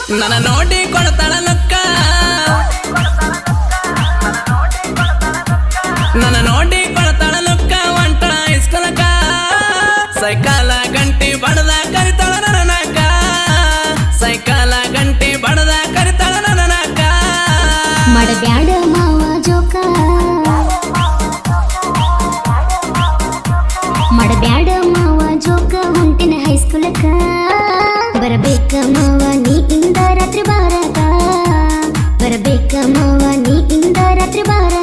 ನನ್ನ ನೋಡಿ ಕೊಡ್ತಾಳ ಲಕ್ಕ ನನ್ನ ನೋಡಿ ಕೊಡ್ತಾಳ ಲಕ್ಕ ಒಂಟ ಇಸ್ಕಲಕ ಸೈಕಲ ಗಂಟಿ ಬಡದ ಕರಿತಾಳ ನನ್ನ ನಾಕ ಸೈಕಲ ಗಂಟಿ ಬಡದ ಕರಿತಾಳ ನನ್ನ ನಾಕ ಮಾಡಬ್ಯಾಡ ಮಾವ ಜೋಕ ಮಾಡಬ್ಯಾಡ ಮಾವ ಜೋಕ ಹೊಂಟಿನ ಹೈಸ್ಕೂಲಕ್ಕ ಬರಬೇಕ ಮಾವ ನೀ ಇಂದ ರಾತ್ರಿ ಬಾರಕ ಬರಬೇಕ ಮಾವ ನೀ ಇಂದ ರಾತ್ರಿ ಬಾರಕ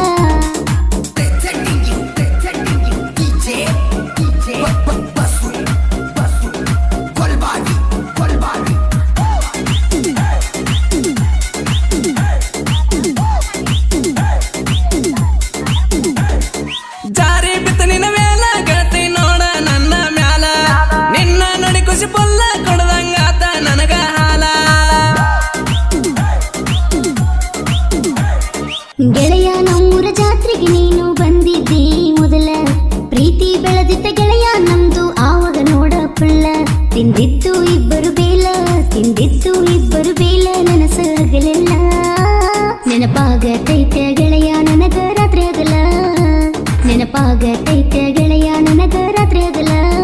ಜಾರಿ ಬಿತ್ತು ನಿನ್ನ ಮೇಲ ಗೆಳತಿ ನೋಡ ನನ್ನ ಮ್ಯಾಲ ನಿನ್ನ ನೋಡಿ ಖುಷಿ ಪುಲ್ಲ ಕೊಡದಂಗಾತ ನನಗ ಹಾಲ ಗೆಳೆಯ ನಮ್ಮೂರ ಜಾತ್ರೆಗೆ ನೀನು ಬಂದಿದ್ದಿ ಮೊದಲ ಪ್ರೀತಿ ಬೆಳೆದಿದ್ದ ಗೆಳೆಯ ನಮ್ದು ಆವಾಗ ನೋಡ ಪುಲ್ಲ ತಿಂದಿದ್ದು ಇಬ್ಬರು ಬೇಲ ತಿಂದಿದ್ದು ಇಬ್ಬರು ಬೇಲ ನನಸಾಗಲಿಲ್ಲ ನೆನಪಾಗತೈತೆ ಗೆಳೆಯ ನನಗ ರಾತ್ರಿ ಆಗಲ್ಲ ನೆನಪಾಗತೈತೆ ಗೆಳೆಯ ನನಗ ರಾತ್ರಿ ಆಗಲ್ಲ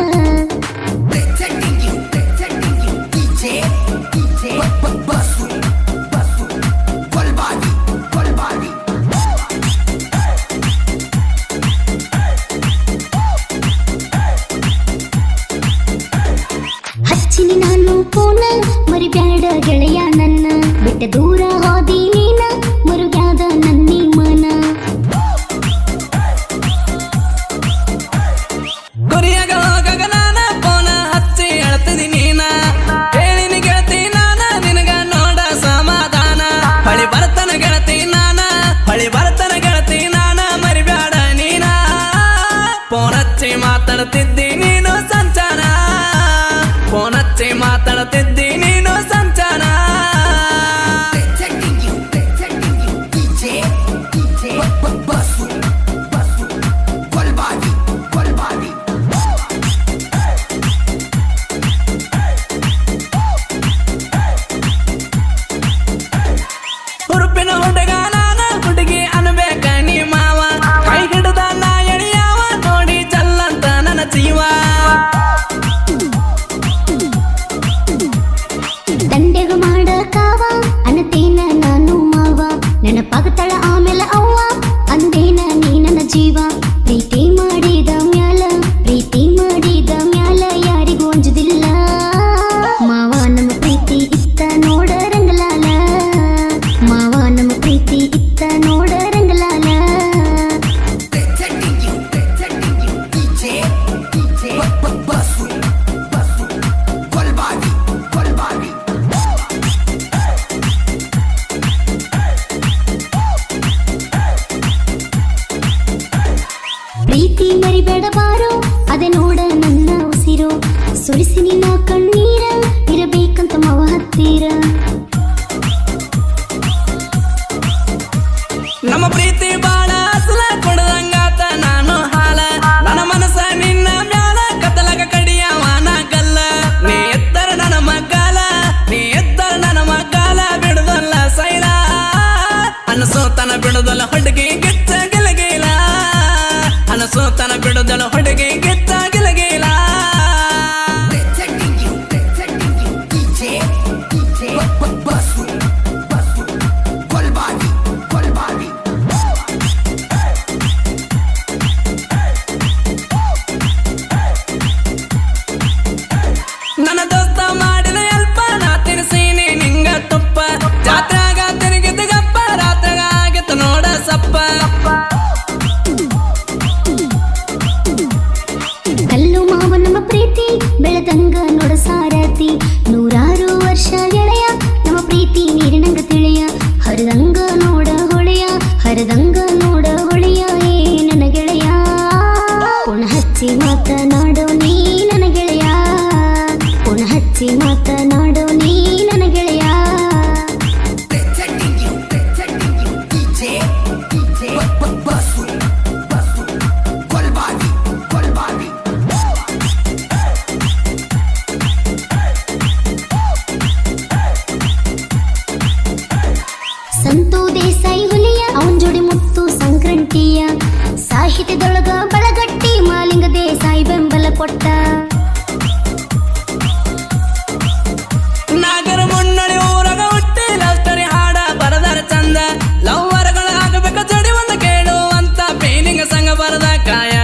ಹಚ್ಚಿನಿ ನಾನು ಫೋನ ಮರಿಬ್ಯಾಡ ಗೆಳೆಯ ನನ್ನ ಬಿಟ್ಟ ದೂರ ಹೋದಿ ನೀನ ಮರುಗ್ಯಾದ ನನ್ನಿ ಮನ ಗುರಿಯಾಗ ಹೋಗಾಗ ನಾನ ಫೋನ ಹಚ್ಚಿ ಹೇಳ್ತಿದಿ ನೀನ ಹೇಳಿನಿ ಗೆಳತಿ ನಾನ ನಿನಗ ನೋಡ ಸಮಾಧಾನ ಹೊಳಿ ಬರ್ತನ ಗೆಳತಿ ನಾನ ಹೊಳಿ ಬರ್ತನ ಗೆಳತಿ ನಾನ ಮರಿಬ್ಯಾಡ ನೀನ ಫೋನ್ ಹಚ್ಚಿ ಮಾತಾಡ್ತಿದ್ದಿ ನೀನು ಸಂಚಾನ ಫೋನ್ ಹಚ್ಚಿ ಮಾತಾಡ್ತಿದ್ದಿ ನೀನು ಸಂಚಾನ ಹುರುಪಿನ ಹುಡುಗ ನಾನ ಹುಡುಗಿ ಅನ್ಬೇಕ ನೀ ಮಾವ ಕೈ ಹಿಡ್ದ ನಾ ಎಳಿಯಾವ ನೋಡಿ ಚಲ್ಲಂತ ನನ್ನ ಜೀವ ದಂಡೆಗ ಮಾಡ ಕಾವ ಅನ್ನತೇನ ನಾನು ಮಾವ ನೆನಪಾಗತಳ ಆಮೇಲೆ ಅವ್ವ ಅಂದೇನ ನೀ ನನ್ನ ಜೀವ ಪ್ರೀತಿ ಮಾಡಿದ ಮ್ಯಾಲ ಪ್ರೀತಿ ಮಾಡಿದ ಮ್ಯಾಲ ಯಾರಿಗೂ ಅಂಜುದಿಲ್ಲ ಮಾವ ನಮ್ಮ ಪ್ರೀತಿ ಇತ್ತ ನೋಡ ರಂಗಲಾಲ ಮಾವ ನಮ್ಮ ಪ್ರೀತಿ ಇತ್ತ ನೋಡ ರಂಗಲಾಲ ಪ್ರೀತಿ ಮರಿಬೇಡ ಬಾರೋ ಅದೇ ನೋಡ ನನ್ನ ಉಸಿರು ಸುರಿಸಿ ನಿನ್ನ ಕಣ್ಣೀರ ಇರಬೇಕಂತ ಮಾವ ಹತ್ತೀರ ನಮ್ಮ ಪ್ರೀತಿ ಬಾಳ ಅಸಲ ಕೊಡದಂಗಾತ ನಾನು ಹಾಲ ನನ್ನ ಮನಸ್ಸ ನಿನ್ನ ಮ್ಯಾಲ ಕತ್ತಲಗ ಕಡಿಯವಾನ ಗಲ್ಲ ನೀ ಎತ್ತರ ನನ್ನ ಮಗ್ಗಾಲ ನೀ ಎತ್ತರ ನನ್ನ ಮಗ್ಗಾಲ ಬಿಡುದಲ್ಲ ಸೈಲ ಅನಸೋತನ ಬಿಡುದಲ್ಲ ಹುಡುಗಿ ಗಿಚ್ಚ ಗಿಲಗಿಲ ಅನಸೋತನ ಬಿಡುದಲ್ಲ ಹುಡುಗಿ ಗಿಚ್ಚ ಗಿಲಗಿಲ ನನ್ನ ದೋಸ್ತ ಮಾಡಿದ ಅಲ್ಪ ನಾ ತಿನ್ಸೀನಿ ನಿಂಗ ತುಪ್ಪ ಜಾತ್ರಾಗ ತಿರುಗಿದ ಗಪ್ಪ ರಾತ್ರಾಗ ಆಗಿತ್ತು ನೋಡ ಸಪ್ಪ ಕಲ್ಲು ಮಾವ ನಮ್ಮ ಪ್ರೀತಿ ಬೆಳೆದಂಗ ನೋಡ ಸಾರತಿ ನೂರಾರು ವರ್ಷ ಗೆಳೆಯ ನಮ್ಮ ಪ್ರೀತಿ ನೀರಿನಂಗ ತಿಳಿಯ ಹರಿದಂಗ ನೋಡ ಹೊಳೆಯ ಹರಿದಂಗ ನೋಡ ಹೊಳೆಯ ಏ ನನ್ನ ಗೆಳೆಯ ಪುನಃ ಹಚ್ಚಿ ಮಾತನಾಡೋ ನೀ ನನ್ನ ಗೆಳೆಯ ಪುನಃ ಹಚ್ಚಿ ಮಾತನಾಡೋ ನೀ ನನ್ನ ಗೆಳೆಯ ಕೊಟ್ಟ ನಾಗರ ಮುನ್ನಡಿ ಊರಾಗ ಹುಟ್ಟಿ ಲಸ್ಟರಿ ಹಾಡ ಬರದಾರ ಚಂದ ಲವ್ವರ್ಗಳ ಆಗಬೇಕು ಜಡಿ ಒಂದು ಕೇಳುವಂತ ಫೀಲಿಂಗ್ ಸಂಗ ಬರದ ಕಾಯ